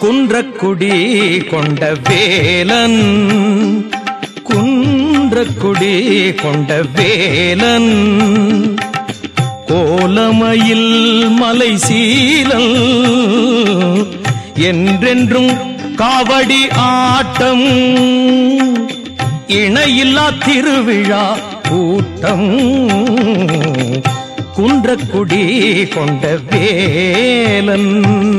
குன்றக்குடி கொண்ட வேலன் குன்றக்குடி கொண்ட வேலன் கோலமயில் மலை சீலல் என்றென்றும் காவடி ஆட்டம் இணையில்லா திருவிழா கூட்டம் குன்றக்குடி கொண்ட வேலன்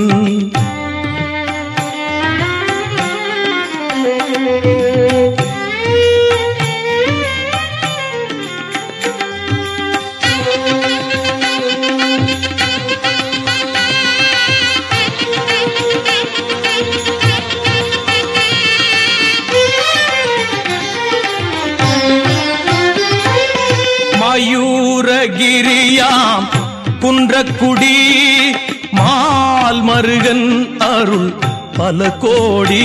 மயூரகிரியாம் குன்றக்குடி மால் மருகன் அருள் பல கோடி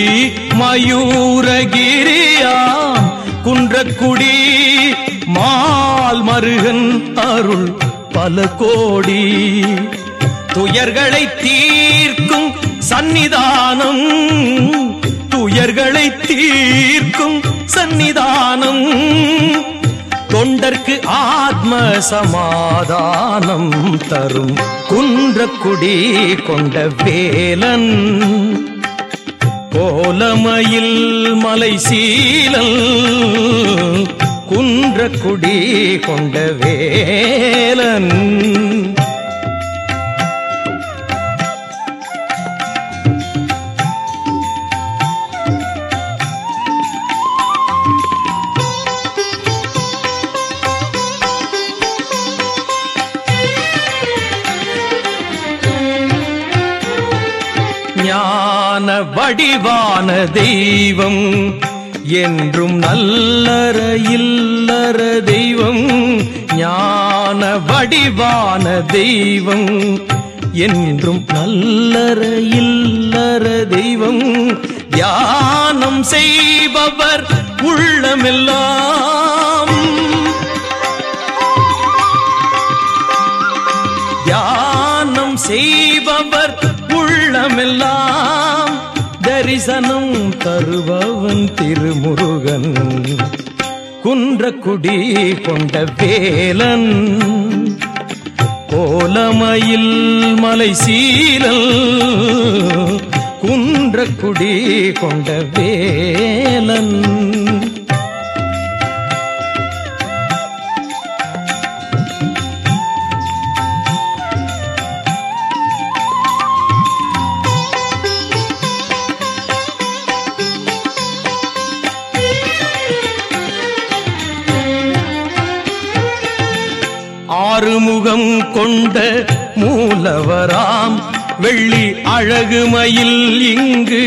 மயூரகிரியாம் குன்றக்குடி மால் மருகன் அருள் பல கோடி துயர்களை தீர்க்கும் சந்நிதானம் துயர்களை தீர்க்கும் சந்நிதானம் தொண்டர்க்கு ஆத்ம சமாதானம் தரும் குன்றக்குடி கொண்ட வேலன் கோலமயில் மலை சீலல் குன்றக்குடி கொண்ட வேலன் ஞான வடிவான தெய்வம் என்றும் நல்லற இல்லற தெய்வம் ஞான வடிவான தெய்வம் என்றும் நல்லற இல்லற தெய்வம் தியானம் செய்பவர் உள்ளமெல்லாம் தியானம் செய்பவர் உள்ளமெல்லாம் தரிசனம் தருபவன் திருமுருகன் குன்றக்குடி கொண்ட வேலன் கோலமயில் மலை சீலல் குன்றக்குடி கொண்ட வேலன் ஆறுமுகம் கொண்ட மூலவராம் வெள்ளி அழகுமயில் இங்கு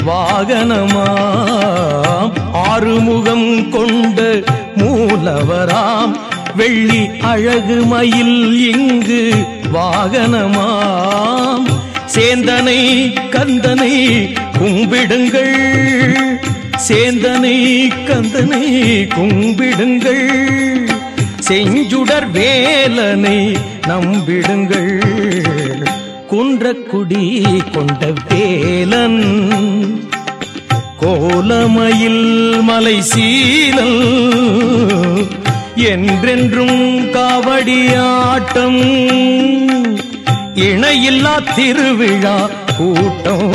வாகனமாம் ஆறுமுகம் கொண்ட மூலவராம் வெள்ளி அழகுமயில் இங்கு வாகனமாம் சேந்தனை கந்தனை கும்பிடுங்கள் சேந்தனை கந்தனை கும்பிடுங்கள் செஞ்சுடர் வேலனை நம்பிடுங்கள் குன்றக்குடி கொண்ட வேலன் கோலமயில் மலை சீலல் என்றென்றும் காவடியாட்டம் இணையில்லா திருவிழா கூட்டம்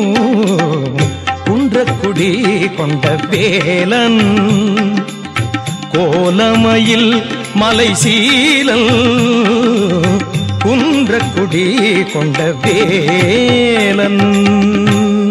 குன்றக்குடி கொண்ட வேலன் கோலமயில் மலை சீலல் குன்றக்குடி கொண்ட வேலன்